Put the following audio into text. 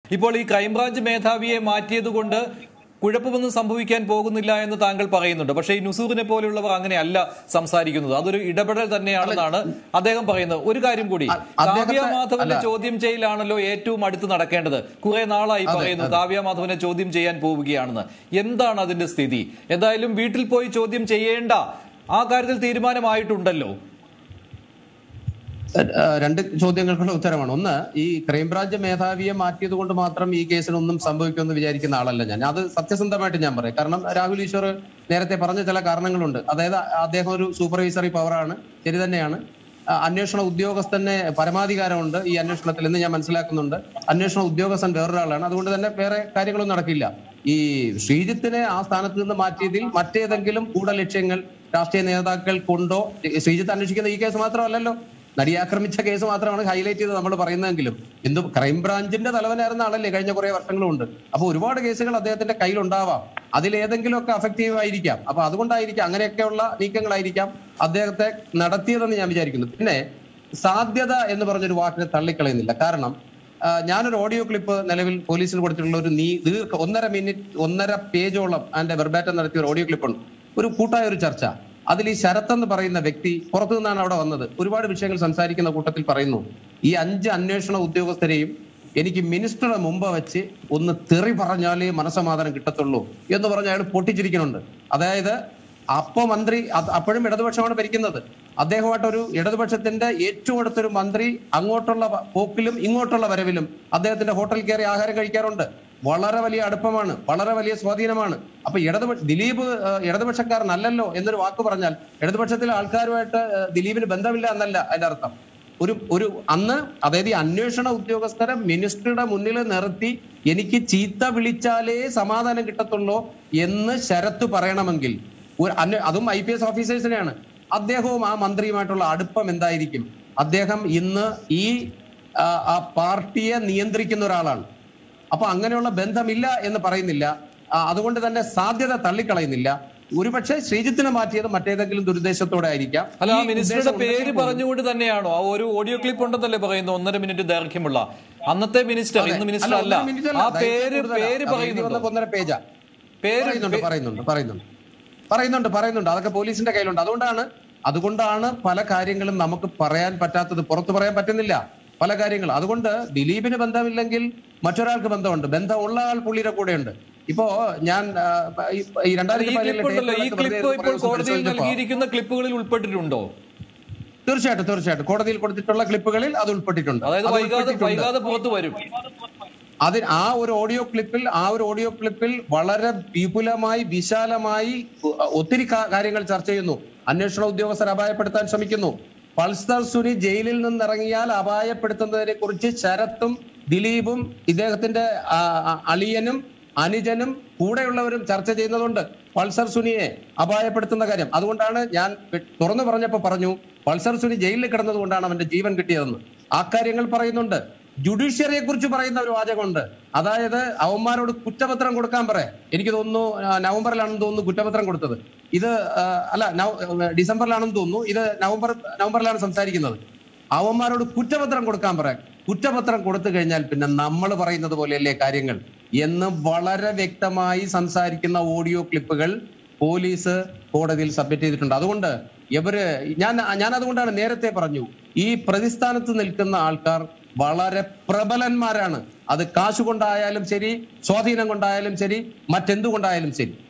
ഇപ്പോൾ ഈ ക്രൈംബ്രാഞ്ച് മേധാവിയെ മാറ്റിയത് കൊണ്ട് കുഴപ്പമൊന്നും സംഭവിക്കാൻ പോകുന്നില്ല എന്ന് താങ്കൾ പറയുന്നുണ്ട് പക്ഷേ ഈ നുസൂറിനെ പോലെയുള്ളവർ അങ്ങനെയല്ല സംസാരിക്കുന്നത് അതൊരു ഇടപെടൽ തന്നെയാണെന്നാണ് അദ്ദേഹം പറയുന്നത് ഒരു കാര്യം കൂടി അ- അദ്ദേഹത്തെ- കാവ്യ മാധവന്റെ അല്ല. ചോദ്യം ചെയ്യലാണല്ലോ ഏറ്റവും അടുത്ത് നടക്കേണ്ടത് കുറെ നാളായി പറയുന്നു കാവ്യ മാധവനെ ചോദ്യം ചെയ്യാൻ പോവുകയാണെന്ന് എന്താണ് അതിന്റെ സ്ഥിതി എന്തായാലും വീട്ടിൽ പോയി ചോദ്യം ചെയ്യേണ്ട ആ കാര്യത്തിൽ തീരുമാനമായിട്ടുണ്ടല്ലോ ഏഹ് രണ്ട് ചോദ്യങ്ങൾക്കുള്ള ഉത്തരമാണ് ഒന്ന് ഈ ക്രൈംബ്രാഞ്ച് മേധാവിയെ മാറ്റിയത് കൊണ്ട് മാത്രം ഈ കേസിനൊന്നും സംഭവിക്കുമെന്ന് വിചാരിക്കുന്ന ആളല്ല ഞാൻ അത് സത്യസന്ധമായിട്ട് ഞാൻ പറയും കാരണം രാഹുൽ ഈശ്വർ നേരത്തെ പറഞ്ഞ ചില കാരണങ്ങളുണ്ട് അതായത് അദ്ദേഹം ഒരു സൂപ്പർവൈസറി പവറാണ് ശരി തന്നെയാണ് ആ, അന്വേഷണ ഉദ്യോഗസ്ഥന് പരമാധികാരമുണ്ട് ഈ അന്വേഷണത്തിൽ എന്ന് ഞാൻ മനസ്സിലാക്കുന്നുണ്ട് അന്വേഷണ ഉദ്യോഗസ്ഥൻ വേറൊരാളാണ് അതുകൊണ്ട് തന്നെ വേറെ കാര്യങ്ങളൊന്നും നടക്കില്ല ഈ ശ്രീജിത്തിനെ ആ സ്ഥാനത്ത് നിന്ന് മാറ്റിയതിൽ മറ്റേതെങ്കിലും ഗൂഢലക്ഷ്യങ്ങൾ രാഷ്ട്രീയ നേതാക്കൾ കൊണ്ടോ ശ്രീജിത്ത് അന്വേഷിക്കുന്ന ഈ കേസ് മാത്രമല്ലല്ലോ നടിയെ ആക്രമിച്ച കേസ് മാത്രമാണ് ഹൈലൈറ്റ് ചെയ്ത് നമ്മൾ പറയുന്നതെങ്കിലും എന്ത് ക്രൈംബ്രാഞ്ചിന്റെ തലവനായിരുന്ന ആളല്ലേ കഴിഞ്ഞ കുറെ വർഷങ്ങളുണ്ട് അപ്പൊ ഒരുപാട് കേസുകൾ അദ്ദേഹത്തിന്റെ കയ്യിലുണ്ടാവാം അതിലേതെങ്കിലുമൊക്കെ അഫക്റ്റീവ് ആയിരിക്കാം അപ്പൊ അതുകൊണ്ടായിരിക്കാം അങ്ങനെയൊക്കെയുള്ള നീക്കങ്ങളായിരിക്കാം അദ്ദേഹത്തെ നടത്തിയതെന്ന് ഞാൻ വിചാരിക്കുന്നു പിന്നെ സാധ്യത എന്ന് പറഞ്ഞൊരു വാക്കിനെ തള്ളിക്കളയുന്നില്ല കാരണം ആ, ഞാനൊരു ഓഡിയോ ക്ലിപ്പ് നിലവിൽ പോലീസിന് കൊടുത്തിട്ടുള്ള ഒരു നീ ദീർഘ ഒന്നര മിനിറ്റ് ഒന്നര പേജോളം അതിന്റെ വെർബാറ്റം നടത്തിയ ഒരു ഓഡിയോ ക്ലിപ്പുണ്ട് ഒരു കൂട്ടായ ഒരു ചർച്ച അതിൽ ഈ ശരത് എന്ന് പറയുന്ന വ്യക്തി പുറത്തു നിന്നാണ് അവിടെ വന്നത് ഒരുപാട് വിഷയങ്ങൾ സംസാരിക്കുന്ന കൂട്ടത്തിൽ പറയുന്നു ഈ അഞ്ച് അന്വേഷണ ഉദ്യോഗസ്ഥരെയും എനിക്ക് മിനിസ്റ്ററുടെ മുമ്പ് വെച്ച് ഒന്ന് തെറി പറഞ്ഞാലേ മനസമാധാനം കിട്ടത്തുള്ളൂ എന്ന് പറഞ്ഞ് അയാൾ പൊട്ടിച്ചിരിക്കുന്നുണ്ട് അതായത് അപ്പൊ മന്ത്രി അത് അപ്പോഴും ഇടതുപക്ഷമാണ് ഭരിക്കുന്നത് അദ്ദേഹമായിട്ടൊരു ഇടതുപക്ഷത്തിന്റെ ഏറ്റവും അടുത്തൊരു മന്ത്രി അങ്ങോട്ടുള്ള വ- പോക്കിലും ഇങ്ങോട്ടുള്ള വരവിലും അദ്ദേഹത്തിന്റെ ഹോട്ടലിൽ കയറി ആഹാരം കഴിക്കാറുണ്ട് വളരെ വലിയ അടുപ്പമാണ് വളരെ വലിയ സ്വാധീനമാണ് അപ്പൊ ഇടതുപക്ഷ ദിലീപ് ഏഹ്, ഇടതുപക്ഷക്കാരനല്ലല്ലോ എന്നൊരു വാക്ക് പറഞ്ഞാൽ ഇടതുപക്ഷത്തിലെ ആൾക്കാരുമായിട്ട് ഏഹ്, ദിലീപിന് ബന്ധമില്ല എന്നല്ല അതിന്റെ അർത്ഥം ഒരു ഒരു അന്ന് അതായത് ഈ അന്വേഷണ ഉദ്യോഗസ്ഥരെ മിനിസ്റ്ററുടെ മുന്നിൽ നിർത്തി എനിക്ക് ചീത്ത വിളിച്ചാലേ സമാധാനം കിട്ടത്തുള്ളൂ എന്ന് ശരത്ത് പറയണമെങ്കിൽ ഒരു അന്വ- അതും ഐ പി എസ് ഓഫീസേഴ്സിനെയാണ് അദ്ദേഹവും ആ മന്ത്രിയുമായിട്ടുള്ള അടുപ്പം എന്തായിരിക്കും അദ്ദേഹം ഇന്ന് ഈ ആ, ആ പാർട്ടിയെ നിയന്ത്രിക്കുന്ന ഒരാളാണ് അപ്പൊ അങ്ങനെയുള്ള ബന്ധമില്ല എന്ന് പറയുന്നില്ല ആ, അതുകൊണ്ട് തന്നെ സാധ്യത തള്ളിക്കളയുന്നില്ല ഒരുപക്ഷെ ശ്രീജിത്തിനെ മാറ്റിയത് മറ്റേതെങ്കിലും ദുരുദ്ദേശത്തോടെ ആയിരിക്കാം അല്ല ആ ഈ മിനിസ്റ്ററുടെ ഉദ്ദേശം പേര് ഉണ്ടെങ്കിൽ പോലും- പറഞ്ഞുകൊണ്ട് തന്നെയാണോ ആ ഒരു ഓഡിയോ ക്ലിപ്പ് ഉണ്ടെന്നല്ലേ പറയുന്നു ഒന്നര മിനിറ്റ് ദൈർഘ്യമുള്ള അന്നത്തെ മിനിസ്റ്റർ അതെ. ഇന്ന് മിനിസ്റ്റർ അല്ല, അല്ല ഒന്നര മിനിറ്റ് അല്ല, ആ ദൈർഘ്യം പേര് കൂടുതലാ. പേര് അത് എഴുതി പറയുന്നുണ്ടോ വന്നപ്പോ ഒന്നര പേജാ പേര് പറയുന്നുണ്ട് പേ- പറയുന്നുണ്ട് പറയുന്നുണ്ട് പറയുന്നുണ്ട് പറയുന്നുണ്ട് അതൊക്കെ പോലീസിന്റെ കയ്യിലുണ്ട് അതുകൊണ്ടാണ് അതുകൊണ്ടാണ് പല കാര്യങ്ങളും നമുക്ക് പറയാൻ പറ്റാത്തത് പുറത്തു പറയാൻ പറ്റുന്നില്ല പല കാര്യങ്ങളും അതുകൊണ്ട് ദിലീപിന് ബന്ധമില്ലെങ്കിൽ മറ്റൊരാൾക്ക് ബന്ധമുണ്ട് ബന്ധമുള്ള ആൾ പുള്ളിയുടെ കൂടെയുണ്ട് ഇപ്പോ ഞാൻ ആ, ഈ- ഈ ഈ രണ്ടായിരത്തി ക്ലിപ്പ് ഉണ്ടല്ലോ ഈ ക്ലിപ്പ് ഇപ്പോൾ കോടതിയിൽ പതിനേഴ് നൽകിയിരിക്കുന്ന ക്ലിപ്പുകളിൽ ഉൾപ്പെട്ടിട്ടുണ്ടോ തീർച്ചയായിട്ടും തീർച്ചയായിട്ടും കോടതിയിൽ കൊടുത്തിട്ടുള്ള ക്ലിപ്പുകളിൽ അത് ഉൾപ്പെട്ടിട്ടുണ്ട് അതായത് അത് വൈകാതെ ഉൾപ്പെട്ടിട്ടുണ്ട്. വൈകാതെ പുറത്തു വരും അതിൽ ആ ഒരു ഓഡിയോ ക്ലിപ്പിൽ ആ ഒരു ഓഡിയോ ക്ലിപ്പിൽ വളരെ വിപുലമായി വിശാലമായി ഒ- ഒത്തിരി കാ- കാര്യങ്ങൾ ചർച്ച ചെയ്യുന്നു അന്വേഷണ ഉദ്യോഗസ്ഥർ അപായപ്പെടുത്താൻ ശ്രമിക്കുന്നു പൾസർ സുനി ജയിലിൽ നിന്നിറങ്ങിയാൽ അപായപ്പെടുത്തുന്നതിനെ കുറിച്ച് ശരത്തും ദിലീപും ഇദ്ദേഹത്തിന്റെ ആ, ആ, അളിയനും അനുജനും കൂടെയുള്ളവരും ചർച്ച ചെയ്യുന്നതുകൊണ്ട് പൾസർ സുനിയെ അപായപ്പെടുത്തുന്ന കാര്യം അതുകൊണ്ടാണ് ഞാൻ വെ- തുറന്നു പറഞ്ഞപ്പോ പറഞ്ഞു പൾസർ സുനി ജയിലിൽ കിടന്നത് കൊണ്ടാണ് അവന്റെ ജീവൻ കിട്ടിയതെന്ന് ആ കാര്യങ്ങൾ പറയുന്നുണ്ട് ജുഡീഷ്യറിയെ കുറിച്ച് പറയുന്ന ഒരു വാചകമുണ്ട് അതായത് അവന്മാരോട് കുറ്റപത്രം കൊടുക്കാൻ പറയാം എനിക്ക് തോന്നുന്നു ആ, നവംബറിലാണെന്ന് തോന്നുന്നു കുറ്റപത്രം കൊടുത്തത് ഇത് ആ, അല്ല നവ- ഡിസംബറിലാണെന്ന് തോന്നുന്നു ഇത് നവംബർ നവംബറിലാണ് സംസാരിക്കുന്നത് അവന്മാരോട് കുറ്റപത്രം കൊടുക്കാൻ പറയാം കുറ്റപത്രം കൊടുത്തു കഴിഞ്ഞാൽ പിന്നെ നമ്മൾ പറയുന്നത് പോലെയല്ലേ കാര്യങ്ങൾ എന്ന് വളരെ വ്യക്തമായി സംസാരിക്കുന്ന ഓഡിയോ ക്ലിപ്പുകൾ പോലീസ് കോടതിയിൽ സബ്മിറ്റ് ചെയ്തിട്ടുണ്ട് അതുകൊണ്ട് ഇവര് ഞാൻ ഞാൻ അതുകൊണ്ടാണ് നേരത്തെ പറഞ്ഞു ഈ പ്രതിസ്ഥാനത്ത് നിൽക്കുന്ന ആൾക്കാർ വളരെ പ്രബലന്മാരാണ് അത് കാശ് കൊണ്ടായാലും ശരി സ്വാധീനം കൊണ്ടായാലും ശരി മറ്റെന്തുകൊണ്ടായാലും ശരി